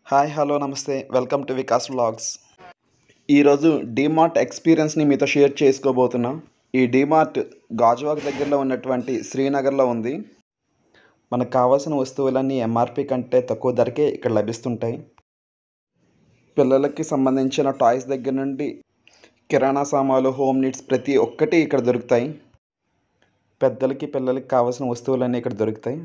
hi hello namaste welcome to Vikas vlogs ఈరోజు డీమార్ట్ ఎక్స్పీరియన్స్ని మీతో షేర్ చేసుకోబోతున్నా ఈ డీమార్ట్ గాజువాక్ దగ్గరలో ఉన్నటువంటి శ్రీనగర్లో ఉంది మనకు కావాల్సిన వస్తువులన్నీ ఎంఆర్పి కంటే తక్కువ ధరకే ఇక్కడ లభిస్తుంటాయి పిల్లలకి సంబంధించిన టాయ్స్ దగ్గర నుండి కిరాణా సామాన్లు హోమ్ నీడ్స్ ప్రతి ఒక్కటి ఇక్కడ దొరుకుతాయి పెద్దలకి పిల్లలకి కావాల్సిన వస్తువులన్నీ ఇక్కడ దొరుకుతాయి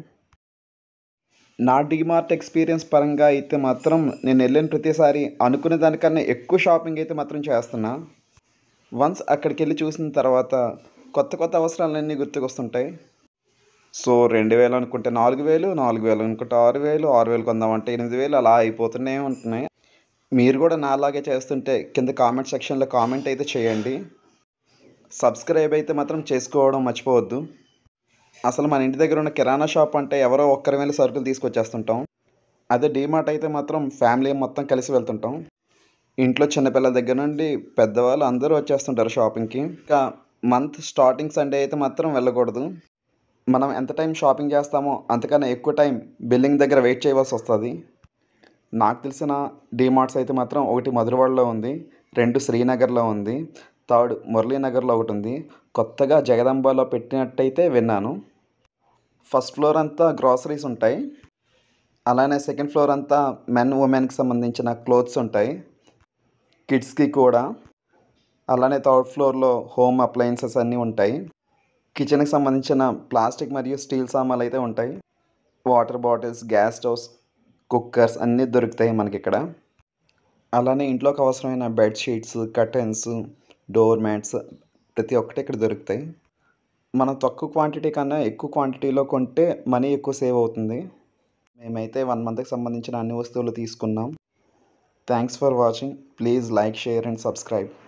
నా డీమార్ట్ ఎక్స్పీరియన్స్ పరంగా అయితే మాత్రం నేను వెళ్ళిన ప్రతిసారి అనుకునే దానికన్నా ఎక్కువ షాపింగ్ అయితే మాత్రం చేస్తున్నా వన్స్ అక్కడికి వెళ్ళి చూసిన తర్వాత కొత్త కొత్త అవసరాలన్నీ గుర్తుకొస్తుంటాయి సో రెండు వేలు అనుకుంటే నాలుగు వేలు నాలుగు వేలు అనుకుంటే ఆరు వేలు ఆరు వేలు కొందామంటే ఎనిమిది వేలు అలా అయిపోతూనే ఉంటున్నాయి మీరు కూడా నాలాగే చేస్తుంటే కింద కామెంట్ సెక్షన్లో కామెంట్ అయితే చేయండి సబ్స్క్రైబ్ అయితే మాత్రం చేసుకోవడం మర్చిపోవద్దు అసలు మన ఇంటి దగ్గర ఉన్న కిరాణా షాప్ అంటే ఎవరో ఒక్కరి వెళ్ళి సరుకులు తీసుకొచ్చేస్తుంటాం అదే డీమార్ట్ అయితే మాత్రం ఫ్యామిలీ మొత్తం కలిసి వెళ్తుంటాం ఇంట్లో చిన్నపిల్లల దగ్గర నుండి పెద్దవాళ్ళు అందరూ వచ్చేస్తుంటారు షాపింగ్కి ఇంకా మంత్ స్టార్టింగ్ సండే అయితే మాత్రం వెళ్ళకూడదు మనం ఎంత టైం షాపింగ్ చేస్తామో అంతకన్నా ఎక్కువ టైం బిల్లింగ్ దగ్గర వెయిట్ చేయవలసి వస్తుంది నాకు తెలిసిన డీమార్ట్స్ అయితే మాత్రం ఒకటి మధురవాడలో ఉంది రెండు శ్రీనగర్లో ఉంది థర్డ్ మురళీనగర్లో ఒకటి ఉంది కొత్తగా జగదంబాలో పెట్టినట్టయితే విన్నాను ఫస్ట్ ఫ్లోర్ అంతా గ్రాసరీస్ ఉంటాయి అలానే సెకండ్ ఫ్లోర్ అంతా మెన్ ఉమెన్కి సంబంధించిన క్లోత్స్ ఉంటాయి కిడ్స్కి కూడా అలానే థర్డ్ ఫ్లోర్లో హోమ్ అప్లయన్సెస్ అన్నీ ఉంటాయి కిచెన్కి సంబంధించిన ప్లాస్టిక్ మరియు స్టీల్ సామాన్లు అయితే ఉంటాయి water bottles gas stoves cookers అన్నీ దొరుకుతాయి మనకి ఇక్కడ అలానే ఇంట్లోకి అవసరమైన బెడ్షీట్స్ కర్టెన్స్ డోర్ మ్యాట్స్ ప్రతి ఒక్కటి ఇక్కడ దొరుకుతాయి మనం తక్కువ క్వాంటిటీ కన్నా ఎక్కువ క్వాంటిటీలో కొంటే మనీ ఎక్కువ సేవ్ అవుతుంది మేమైతే వన్ మంత్కి సంబంధించిన అన్ని వస్తువులు తీసుకున్నాం thanks for watching please like share and subscribe